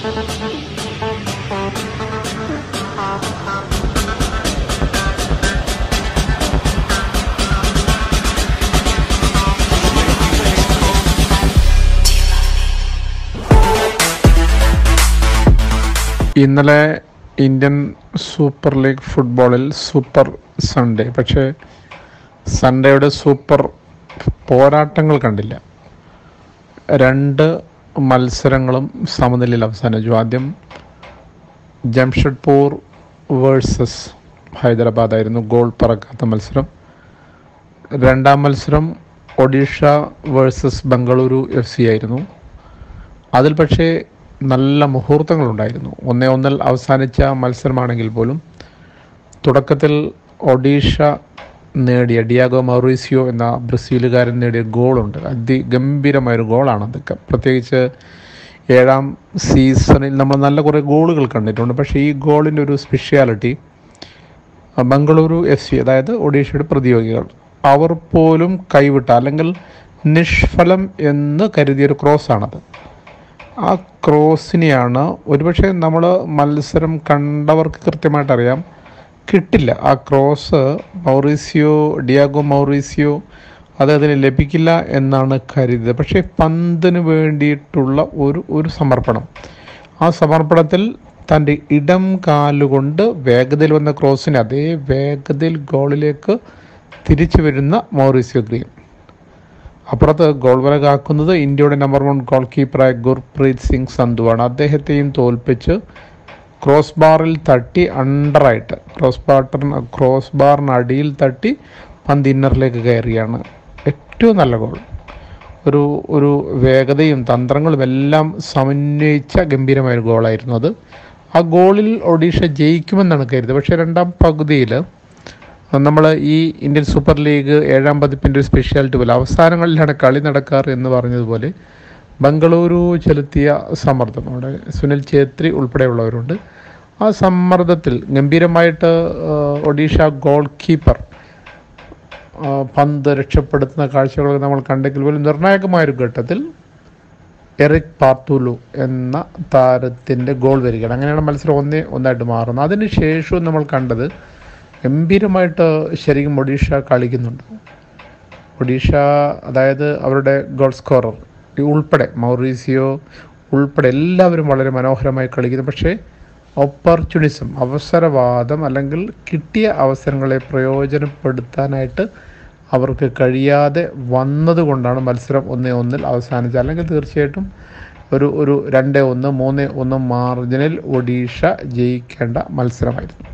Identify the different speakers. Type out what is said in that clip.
Speaker 1: ഇന്നലെ Indian super league ഫുട്ബോളിൽ super Sunday പക്ഷേ സൺഡേയുടെ സൂപ്പർ പോരാട്ടങ്ങൾ കണ്ടില്ല രണ്ട് മത്സരങ്ങളും സമനിലയിൽ അവസാനിച്ചു ആദ്യം ജംഷഡ്പൂർ വേഴ്സസ് ഹൈദരാബാദ് ആയിരുന്നു ഗോൾ പറക്കാത്ത മത്സരം രണ്ടാം മത്സരം Odisha versus Bengaluru F C ആയിരുന്നു അതിൽ പക്ഷേ നല്ല മുഹൂർത്തങ്ങളുണ്ടായിരുന്നു ഒന്നേ ഒന്നിൽ അവസാനിച്ച മത്സരമാണെങ്കിൽ പോലും തുടക്കത്തിൽ ഒഡീഷ നേടിയ ഡിയാഗോ മൗറീസിയോ എന്ന ബ്രസീലുകാരൻ നേടിയ ഗോളുണ്ട് അതിഗംഭീരമായൊരു ഗോളാണ് അതൊക്കെ പ്രത്യേകിച്ച് ഏഴാം സീസണിൽ നമ്മൾ നല്ല കുറേ ഗോളുകൾ കണ്ടിട്ടുണ്ട് പക്ഷേ ഈ ഗോളിൻ്റെ ഒരു സ്പെഷ്യാലിറ്റി ബംഗളൂരു എഫ് സി അതായത് ഒഡീഷയുടെ പ്രതിയോഗികൾ അവർ പോലും കൈവിട്ട അല്ലെങ്കിൽ നിഷ്ഫലം എന്ന് കരുതിയൊരു ക്രോസാണത് ആ ക്രോസിനെയാണ് ഒരുപക്ഷെ നമ്മൾ മത്സരം കണ്ടവർക്ക് കൃത്യമായിട്ട് അറിയാം കിട്ടില്ല ആ ക്രോസ് മൗറീസിയോ ഡിയാഗോ മൗറീസിയോ അത് അതിന് ലഭിക്കില്ല എന്നാണ് കരുതിയത് പക്ഷേ പന്തിന് വേണ്ടിയിട്ടുള്ള ഒരു ഒരു സമർപ്പണം ആ സമർപ്പണത്തിൽ തൻ്റെ ഇടം കാലുകൊണ്ട് വേഗതയിൽ വന്ന ക്രോസിനെ അതേ വേഗതയിൽ ഗോളിലേക്ക് തിരിച്ചു വരുന്ന മൗറീസിയോ ഗ്രീൻ അപ്പുറത്ത് ഗോൾ വല കാക്കുന്നത് ഇന്ത്യയുടെ നമ്പർ വൺ ഗോൾ കീപ്പറായ ഗുർപ്രീത് സിംഗ് സന്ധുവാണ് അദ്ദേഹത്തെയും തോൽപ്പിച്ച് ക്രോസ് ബാറിൽ തട്ടി അണ്ടറായിട്ട് ക്രോസ് ബാറിന് ക്രോസ് ബാറിന് അടിയിൽ തട്ടി പന്ത് ഇന്നറിലേക്ക് കയറിയാണ് ഏറ്റവും നല്ല ഗോൾ ഒരു ഒരു വേഗതയും തന്ത്രങ്ങളും എല്ലാം സമന്വയിച്ച ഗംഭീരമായ ഒരു ഗോളായിരുന്നു അത് ആ ഗോളിൽ ഒഡീഷ ജയിക്കുമെന്നാണ് കരുതുന്നത് പക്ഷേ രണ്ടാം പകുതിയിൽ നമ്മൾ ഈ ഇന്ത്യൻ സൂപ്പർ ലീഗ് ഏഴാം പതിപ്പിൻ്റെ ഒരു സ്പെഷ്യാലിറ്റി പോലെ അവസാനങ്ങളിലാണ് കളി നടക്കാറ് എന്ന് പറഞ്ഞതുപോലെ ബംഗളൂരു ചെലുത്തിയ സമ്മർദ്ദം അവിടെ സുനിൽ ഛേത്രി ഉൾപ്പെടെയുള്ളവരുണ്ട് ആ സമ്മർദ്ദത്തിൽ ഗംഭീരമായിട്ട് ഒഡീഷ ഗോൾ കീപ്പർ പന്ത് രക്ഷപ്പെടുത്തുന്ന കാഴ്ചകളൊക്കെ നമ്മൾ കണ്ടെങ്കിൽ പോലും നിർണായകമായൊരു ഘട്ടത്തിൽ എറിക് പാർത്തുലു എന്ന താരത്തിൻ്റെ ഗോൾ വരികയാണ് അങ്ങനെയാണ് മത്സരം ഒന്നേ ഒന്നായിട്ട് മാറുന്നത് അതിന് ശേഷവും നമ്മൾ കണ്ടത് ഗംഭീരമായിട്ട് ശരിക്കും ഒഡീഷ കളിക്കുന്നുണ്ട് ഒഡീഷ അതായത് അവരുടെ ഗോൾ സ്കോറർ ഉൾപ്പെടെ മൗറീസിയോ ഉൾപ്പെടെ എല്ലാവരും വളരെ മനോഹരമായി കളിക്കുന്നു പക്ഷേ ഓപ്പർച്യൂണിസം അവസരവാദം അല്ലെങ്കിൽ കിട്ടിയ അവസരങ്ങളെ പ്രയോജനപ്പെടുത്താനായിട്ട് അവർക്ക് കഴിയാതെ വന്നതുകൊണ്ടാണ് മത്സരം ഒന്നേ ഒന്നിൽ അവസാനിച്ചത് അല്ലെങ്കിൽ തീർച്ചയായിട്ടും ഒരു ഒരു രണ്ട് ഒന്ന് മൂന്ന് ഒന്ന് മാർജിനിൽ ഒഡീഷ ജയിക്കേണ്ട മത്സരമായിരുന്നു